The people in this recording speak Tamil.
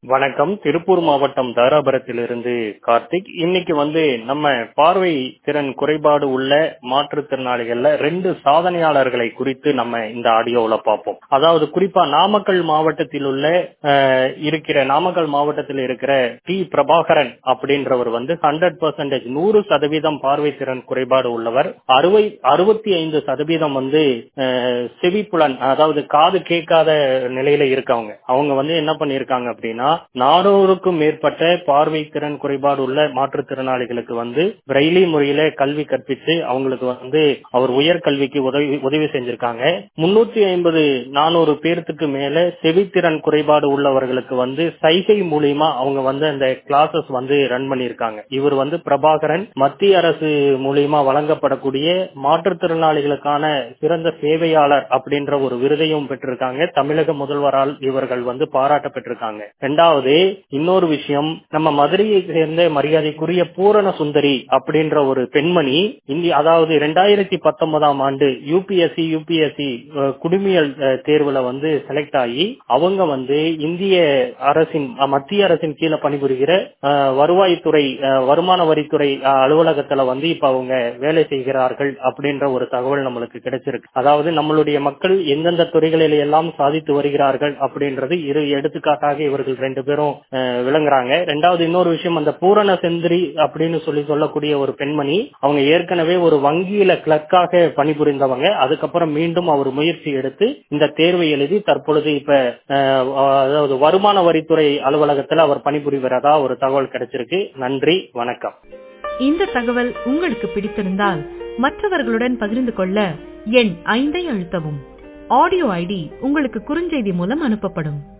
வணக்கம் திருப்பூர் மாவட்டம் தாராபுரத்திலிருந்து கார்த்திக் இன்னைக்கு வந்து நம்ம பார்வை திறன் குறைபாடு உள்ள மாற்றுத்திறனாளிகள்ல ரெண்டு சாதனையாளர்களை குறித்து நம்ம இந்த ஆடியோவில் பார்ப்போம் அதாவது குறிப்பா நாமக்கல் மாவட்டத்தில் உள்ள அஹ், இருக்கிற நாமக்கல் மாவட்டத்தில் இருக்கிற டி பிரபாகரன் அப்படின்றவர் வந்து ஹண்ட்ரட் பர்சன்டேஜ் நூறு சதவீதம் பார்வை திறன் குறைபாடு உள்ளவர் அறுவை அறுபத்தி ஐந்து சதவீதம் வந்து அஹ், செவிப்புலன் அதாவது காது கேட்காத நிலையில இருக்கவங்க அவங்க வந்து என்ன பண்ணிருக்காங்க அப்படின்னா நானூறுக்கும் மேற்பட்ட பார்வை திறன் குறைபாடு உள்ள மாற்றுத்திறனாளிகளுக்கு வந்து பிரெய்லி முறையில கல்வி கற்பித்து அவங்களுக்கு வந்து அவர் உயர்கல்விக்கு உதவி உதவி செஞ்சிருக்காங்க முன்னூத்தி ஐம்பது நானூறு பேர்த்துக்கு மேல செவித்திறன் குறைபாடு உள்ளவர்களுக்கு வந்து சைகை மூலியமா அவங்க வந்து அந்த கிளாஸஸ் வந்து ரன் பண்ணியிருக்காங்க இவர் வந்து பிரபாகரன் மத்திய அரசு மூலியமா வழங்கப்படக்கூடிய மாற்றுத்திறனாளிகளுக்கான சிறந்த சேவையாளர் அப்படின்ற ஒரு விருதையும் பெற்றிருக்காங்க தமிழக முதல்வரால் இவர்கள் வந்து பாராட்ட பெற்றிருக்காங்க ரெண்டாவது இன்னொரு விஷயம் நம்ம மதுரையை சேர்ந்த மரியாதைக்குரிய பூரண சுந்தரி அப்படின்ற ஒரு பெண்மணி இந்திய அதாவது ரெண்டாயிரத்தி பத்தொன்பதாம் ஆண்டு யூபிஎஸ்சி யூபிஎஸ்சி குடிமியல் அஹ், தேர்வுல வந்து செலக்ட் ஆகி அவங்க வந்து இந்திய அரசின் அஹ், மத்திய அரசின் கீழே பணிபுரிகிற அஹ், வருவாய்த்துறை அஹ், வருமான வரித்துறை அஹ், அலுவலகத்துல வந்து இப்ப அவங்க வேலை செய்கிறார்கள் அப்படின்ற ஒரு தகவல் நம்மளுக்கு கிடைச்சிருக்கு அதாவது நம்மளுடைய மக்கள் எந்தெந்த துறைகளில் எல்லாம் சாதித்து வருகிறார்கள் அப்படின்றது இரு எடுத்துக்காட்டாக இவர்கள் ரெண்டு பேரும் அஹ், விளங்குறாங்க ரெண்டாவது இன்னொரு விஷயம் அந்த பூரண செந்திரி அப்படின்னு சொல்லி சொல்லக்கூடிய ஒரு பெண்மணி அவங்க ஏற்கனவே ஒரு வங்கியில கிளர்க்காக பணிபுரிந்தவங்க அதுக்கப்புறம் மீண்டும் அவர் முயற்சி எடுத்து இந்த தேர்வை எழுதி தற்பொழுது இப்ப அஹ், அதாவது வருமான வரித்துறை அலுவலகத்துல அவர் பணிபுரிவரதா ஒரு தகவல் கிடைச்சிருக்கு நன்றி வணக்கம் இந்த தகவல் உங்களுக்கு பிடித்திருந்தால் மற்றவர்களுடன் பகிர்ந்து கொள்ள எண் ஐந்தை அழுத்தவும் ஆடியோ ஐடி உங்களுக்கு குறுஞ்செய்தி மூலம் அனுப்பப்படும்